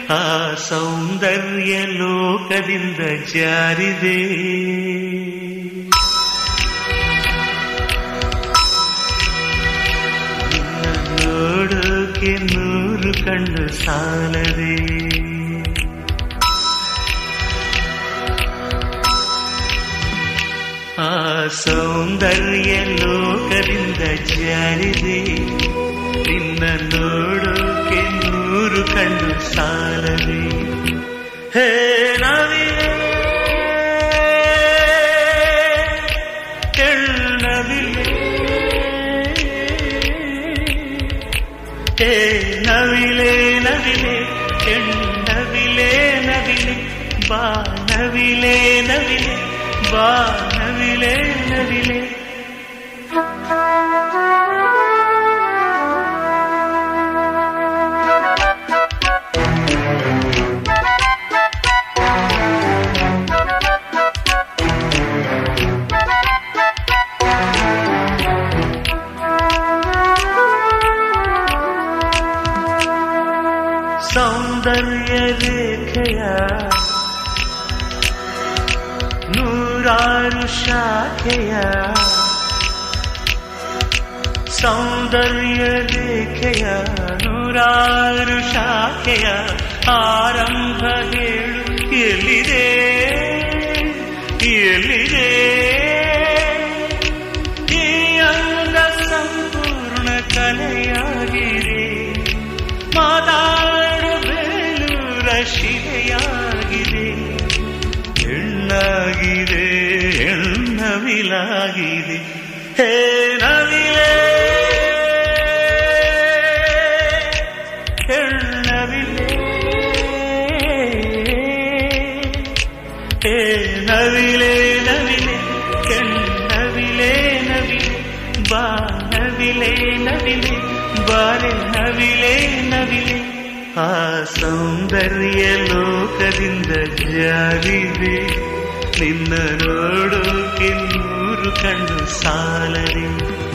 ಆ ಸೌಂದರ್ಯ ಲೋಕದಿಂದ ಜಾರಿದೆ ನಿನ್ನ ನೋಡೋಕೆ ನೂರು ಕಣ್ಣು ಸಾಲದೆ ಆ ಸೌಂದರ್ಯ ಲೋಕದಿಂದ ಜಾರಿದೆ ನಿನ್ನ ನೋಡೋಕೆ ನೂರು ಕಣ್ಣು ಸಾಲದೆ ಹೇ ನವಿಲೆ ಎಳ್ಳವಿಲೆ ಹೇ ನವಿಲೆ ನವಿಲೆ ಎಣ್ಣವಿಲೆ ನವಿಲೆ ಬಾ ನವಿಲೆ ನವಿಲೆ ಬಾ ನವಿಲೆ ನವಿಲೆ ಸೌಂದರ್ಯ ರೇಖೆಯ ನೂರಾರು ಶಾಖೆಯ ಸೌಂದರ್ಯ ರೇಖೆಯ ನೂರಾರು ಶಾಖೆಯ ಆರಂಭ ಹೇಳು ಎಲ್ಲಿದೆ ಎಲ್ಲಿದೆ ಈ ಅಂಗ ಸಂಪೂರ್ಣ ಕಲೆಯಾಗಿದೆ ಮಾತಾಡಬೇಲೂರ ಶಿಲೆಯಾಗಿದೆ ಹೆಣ್ಣಾಗಿದೆ ಹೆಣ್ಣವಿಲಾಗಿದೆ ಹೇ ನವಿಲೆ ಹೆಣ್ಣವಿಲೆ ಹೇ ನವಿಲೆ ನವಿಲೆ ಹೆಣ್ಣವಿಲೆ ನವಿಲೆ ಬಾ ನವಿಲೆ ನವಿಲೆ ಬಾರೆ ನವಿಲೆ ನವಿಲೆ ಆ ಸೌಂದರ್ಯ ಲೋಕದಿಂದ ಜಾರಿದೆ ನಿನ್ನ ನೋಡೋಕೆ ನೂರು ಕಣ್ಣು ಸಾಲದೆ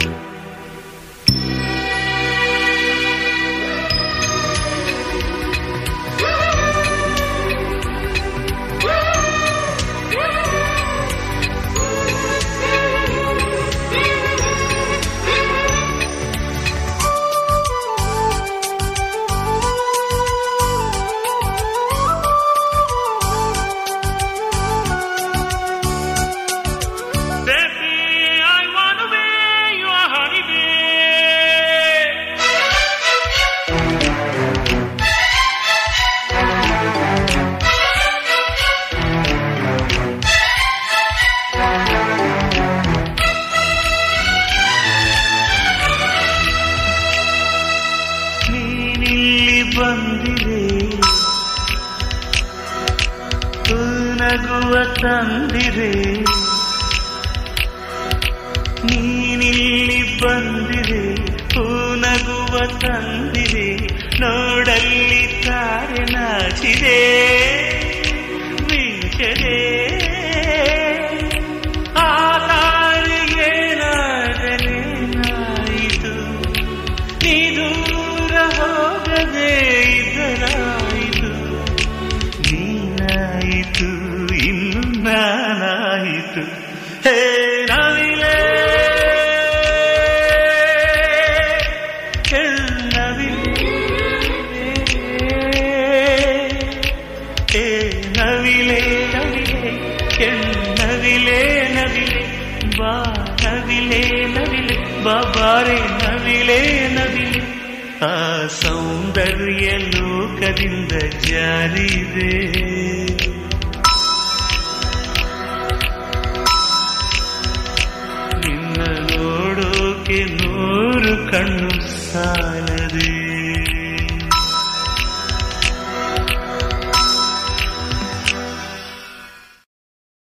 Baby, I wanna be your honey bee. ನೀನಿಲ್ಲಿ ಬಂದಿರೆ ನಗುವ ತಂದಿರೆ ನೀನಿಲ್ಲಿ ಬಂದಿರೆ ನಗುವ ತಂದಿರೆ ನೋಡಲ್ಲಿ ತಾರೆ ನಾಚಿದೆ ಮಿಂಚದೆ ಆ ತಾರಿಗೆ ನಾಗಲೇನಾಯಿತು ನೀ ದೂರ ಹೋಗದೆ ಇದರಾಯಿತು ನೀನಾಯಿತು ಇನ್ನು ನಾನಾಯಿತು ಹೇ ನವಿಲೆ ಹೆಣ್ಣವಿಲೆ ಹೇ ನವಿಲೆ ನವಿಲೆ ಹೆಣ್ಣವಿಲೆ ನವಿಲೆ ಬಾ ನವಿಲೆ ನವಿಲೆ ಬಾಬಾರೆ ನವಿಲೆ ನವಿಲೆ ಆ ಸೌಂದರ್ಯ ಲೋಕದಿಂದ ಜಾರಿದೆ ನಿನ್ನ ನೋಡೋಕೆ ನೂರು ಕಣ್ಣು ಸಾಲದೆ